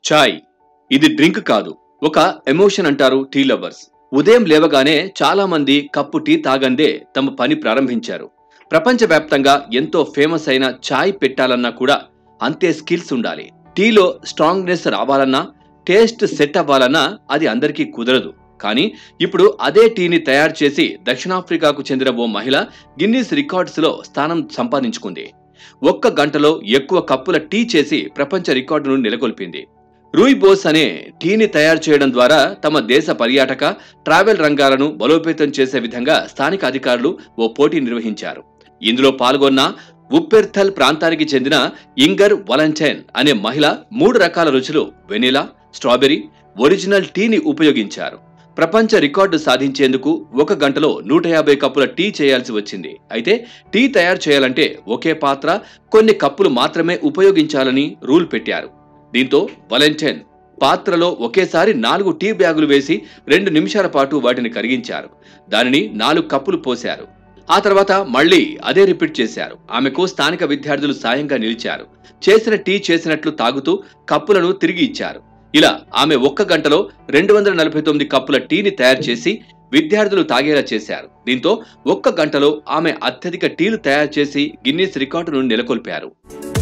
చాయ్ ఇది డ్రింక్ కాదు ఒక ఎమోషన్ అంటారు టీ లవర్స్ ఉదయం లేవగానే చాలా మంది కప్పు టీ తాగందే తమ పని ప్రారంభించారు ప్రపంచవ్యాప్తంగా ఎంతో ఫేమస్ అయిన చాయ్ పెట్టాలన్నా కూడా అంతే స్కిల్స్ ఉండాలి టీలో స్ట్రాంగ్నెస్ రావాలన్నా టేస్ట్ సెట్ అవ్వాలన్నా అది అందరికీ కుదరదు కానీ ఇప్పుడు అదే టీని తయారు చేసి దక్షిణాఫ్రికాకు చెందిన ఓ మహిళ గిన్నీస్ రికార్డ్స్ లో స్థానం సంపాదించుకుంది ఒక్క గంటలో ఎక్కువ కప్పుల టీ చేసి ప్రపంచ రికార్డును నెలకొల్పింది రూయ్ బోస్ అనే టీని తయారు చేయడం ద్వారా తమ దేశ పర్యాటక ట్రావెల్ రంగాలను బలోపేతం చేసే విధంగా స్థానిక అధికారులు ఓ పోటీ నిర్వహించారు ఇందులో పాల్గొన్న ఉప్పెర్థల్ ప్రాంతానికి చెందిన ఇంగర్ వలంటైన్ అనే మహిళ మూడు రకాల రుచులు వెనిలా స్ట్రాబెర్రీ ఒరిజినల్ టీని ఉపయోగించారు ప్రపంచ రికార్డు సాధించేందుకు ఒక గంటలో నూట యాభై కప్పుల టీ చేయాల్సి వచ్చింది అయితే టీ తయారు చేయాలంటే ఒకే పాత్ర కొన్ని కప్పులు మాత్రమే ఉపయోగించాలని రూల్ పెట్టారు దీంతో వలెంటైన్ పాత్రలో ఒకేసారి నాలుగు టీ బ్యాగులు వేసి రెండు నిమిషాల పాటు వాటిని కరిగించారు దానిని నాలుగు కప్పులు పోశారు ఆ తర్వాత మళ్ళీ అదే రిపీట్ చేశారు ఆమెకు స్థానిక విద్యార్థులు సాయంగా నిలిచారు చేసిన టీ చేసినట్లు తాగుతూ కప్పులను తిరిగి ఇచ్చారు ఇలా ఆమె ఒక్క గంటలో రెండు వందల నలభై తొమ్మిది కప్పుల టీని తయారు చేసి విద్యార్థులు తాగేలా చేశారు దీంతో ఒక్క గంటలో ఆమె అత్యధిక టీలు తయారు చేసి గిన్నీస్ రికార్డును నెలకొల్పారు